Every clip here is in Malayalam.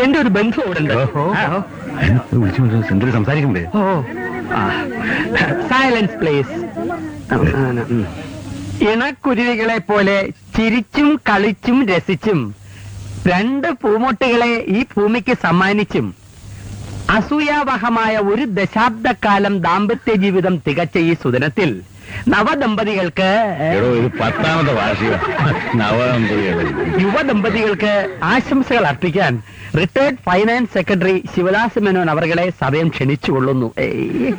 എന്റെ ഒരു ബന്ധു അവിടെ ഉണ്ട് ഓഹോ. ആ, ഓ. വിളിച്ചു എന്തൊരു സംസാരിക്കണ്ടേ ഓ സൈലൻസ് പ്ലേസ് ഇണക്കുരുവികളെ പോലെ ചിരിച്ചും കളിച്ചും രസിച്ചും രണ്ട് പൂമൊട്ടുകളെ ഈ ഭൂമിക്ക് സമ്മാനിച്ചും അസൂയാവഹമായ ഒരു ദശാബ്ദക്കാലം ദാമ്പത്യ ജീവിതം തികച്ച ഈ സുദിനത്തിൽ നവദമ്പതികൾക്ക് എടോ ഇത് പത്താമത്തെ വാർഷിക നവദമ്പതികള് യുവദമ്പതികൾക്ക് ആശംസകൾ അർപ്പിക്കാൻ retired finance secretary Shivadas Menon അവരുടെ സഭയം ക്ഷണിച്ചുകൊള്ളുന്നു ഏയ്.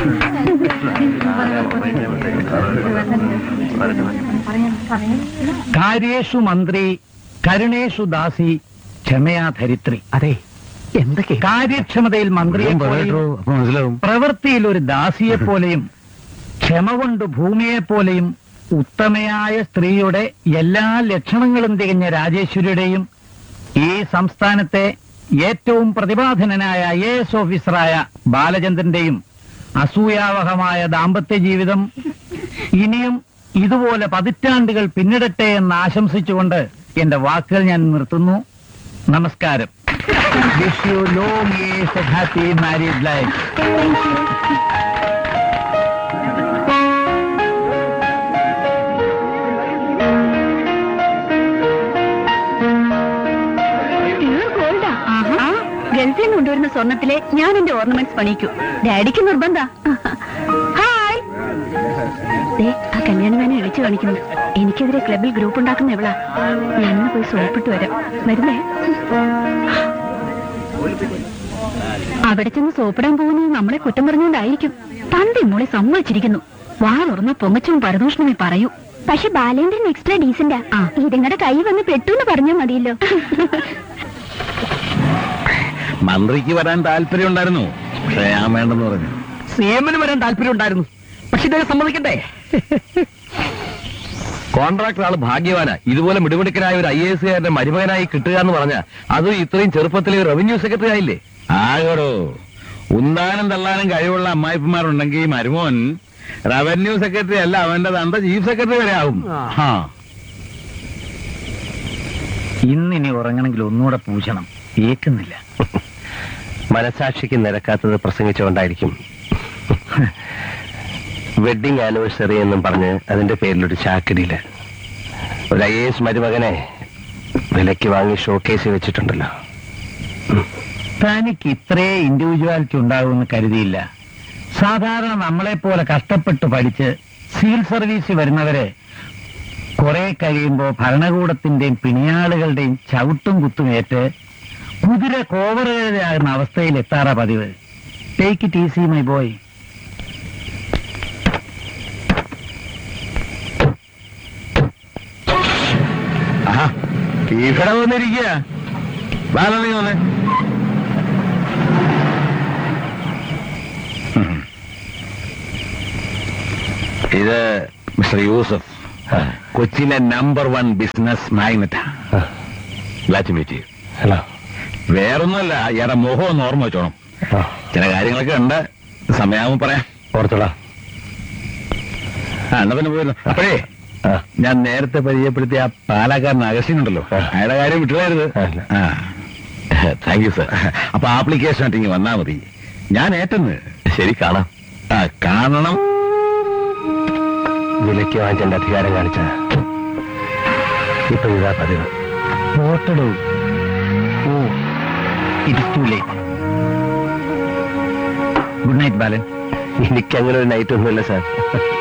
കാര്യേഷു മന്ത്രി കരുണേഷു ദാസി ക്ഷമയാ ധരിത്രി അതെ എന്തൊക്കെ കാര്യക്ഷമതയിൽ മന്ത്രിയെ വേഗം പറയട്ടോ, പോലെയും അപ്പൊ മനസ്സിലാവും പ്രവൃത്തിയിൽ ഒരു ദാസിയെ പോലെയും ക്ഷമ കൊണ്ട് ഭൂമിയെ പോലെയും ഉത്തമയായ സ്ത്രീയുടെ എല്ലാ ലക്ഷണങ്ങളും തികഞ്ഞ രാജേശ്വരിയുടെയും ഈ സംസ്ഥാനത്തെ ഏറ്റവും പ്രതിഭാധനനായ ഐ എ എസ് ഓഫീസറായ ബാലചന്ദ്രന്റെയും അസൂയാവഹമായ ദാമ്പത്യ ജീവിതം ഇനിയും ഇതുപോലെ പതിറ്റാണ്ടുകൾ പിന്നിടട്ടെ എന്ന് ആശംസിച്ചുകൊണ്ട് എന്റെ വാക്കുകൾ ഞാൻ നിർത്തുന്നു നമസ്കാരം wish you long years happy married life ഗോൾഡാ ഗൾഫിൽ നിന്ന് കൊണ്ടുവരുന്ന സ്വർണത്തിലെ ഞാൻ എന്റെ ഓർണമെന്റ്സ് പണിയിക്കൂ ഡാഡിക്ക് നിർബന്ധ ഹായ് ദേ, ആ കല്യാണമേനെ വിളിച്ചു കാണിക്കുന്നു എനിക്കെതിരെ ക്ലബിൽ ഗ്രൂപ്പ് ഉണ്ടാക്കുന്ന എവളാ ഞാൻ പോയി സോപ്പിട്ട് വരാം വരുന്നേ അവിടെ ചെന്ന് സോപ്പിടാൻ പോകുന്നത് നമ്മളെ കുറ്റം പറഞ്ഞുകൊണ്ടായിരിക്കും തന്റെ മോളെ സമ്മതിച്ചിരിക്കുന്നു വാ തുറന്ന പൊങ്ങച്ചവും പരദൂഷണമേ പറയൂ പക്ഷെ ബാലേന്ദ്രൻ എക്സ്ട്രാ ഡീസന്റാ ഇതിങ്ങടെ കൈ വന്ന് പെട്ടു എന്ന് പറഞ്ഞാൽ മതിയല്ലോ മന്ത്രിക്ക് വരാൻ താല്പര്യം ഉണ്ടായിരുന്നു പക്ഷെ ഞാൻ വേണ്ടെന്ന് പറഞ്ഞു സിഎമ്മിന് വരാൻ താല്പര്യം ഉണ്ടായിരുന്നു പക്ഷെ ഇദ്ദേഹം സമ്മതിക്കട്ടെ കോൺട്രാക്ടർ ആള് ഭാഗ്യവാന ഇതുപോലെ മിടുമിടുക്കനായ ഒരു ഐ എസ് കാരന്റെ മരുമകനായി കിട്ടുക എന്ന് പറഞ്ഞ അതും ഇത്രയും ചെറുപ്പത്തിലെ റവന്യൂ സെക്രട്ടറി ആയില്ലേ ആകടോ ഉന്താനം തള്ളാനും കഴിവുള്ള അമ്മായിപ്പന്മാരുണ്ടെങ്കിൽ മരുമോൻ റവന്യൂ സെക്രട്ടറി അല്ല അവന്റെ തന്ത ചീഫ് സെക്രട്ടറി വരെ ആവും ആ. ആ. ഇന്നിനി ഉറങ്ങണമെങ്കിൽ ഒന്നുകൂടെ പൂശണം ഏക്കുന്നില്ല മനസാക്ഷിക്ക് നിരക്കാത്തത് പ്രസംഗിച്ചുകൊണ്ടായിരിക്കും വെഡിങ് ആനിവേഴ്സറി എന്നും പറഞ്ഞ് അതിന്റെ പേരിലൊരു ചാക്കടിയില് ഒരു ഐ എസ് മരുമകനെ വിലയ്ക്ക് വാങ്ങി ഷോക്കേസ് വെച്ചിട്ടുണ്ടല്ലോ തനിക്ക് ഇത്രേ ഇൻഡിവിജ്വാലിറ്റി ഉണ്ടാകുമെന്ന് കരുതിയില്ല സാധാരണ നമ്മളെ പോലെ കഷ്ടപ്പെട്ട് പഠിച്ച് സിവിൽ സർവീസ് വരുന്നവരെ കുറെ കഴിയുമ്പോൾ ഭരണകൂടത്തിന്റെയും പിണിയാളുകളുടെയും ചവിട്ടും കുത്തുമേറ്റ് കുതിര കോവറുകയാകുന്ന അവസ്ഥയിൽ എത്താറാ പതിവ് take it easy my boy ആഹാ, ഇവിടെ വന്നിരിക്കുക നീ വന്നേ ഉം. ഇത് മിസ്റ്റർ യൂസഫ് കൊച്ചിയിലെ number one business magnate meet hello വേറൊന്നുമല്ല ഇയാടെ മുഖം ഒന്ന് ഓർമ്മ വെച്ചോണം ചില കാര്യങ്ങളൊക്കെ ഉണ്ട് സമയാവുമ്പോ പറയാം ഓർത്തോളാം ആ എന്നാ പിന്നെ പോയിരുന്നു അപ്പോഴേ ആ. ഞാൻ നേരത്തെ പരിചയപ്പെടുത്തിയ ആ പാലക്കാരൻ അഗസ്റ്റിൻ ഉണ്ടല്ലോ ആ. അയാളുടെ കാര്യം വിട്ടുപോയത് ആ, ഇല്ല. താങ്ക് യു സർ അപ്പൊ ആപ്ലിക്കേഷൻ ആയിട്ട് ഇങ്ങ് വന്നാ മതി ഞാൻ ഏറ്റെന്ന് ശരി കാണാം ആ കാണണം വിലയ്ക്ക് വാങ്ങിച്ചെന്റെ അധികാരം കാണിച്ച ഇപ്പൊ ഇതാ പതിവ് പോട്ടടോ oh it is too late good night Balan എനിക്കങ്ങനെ ഒരു നൈറ്റ് ഒന്നുമില്ല സാർ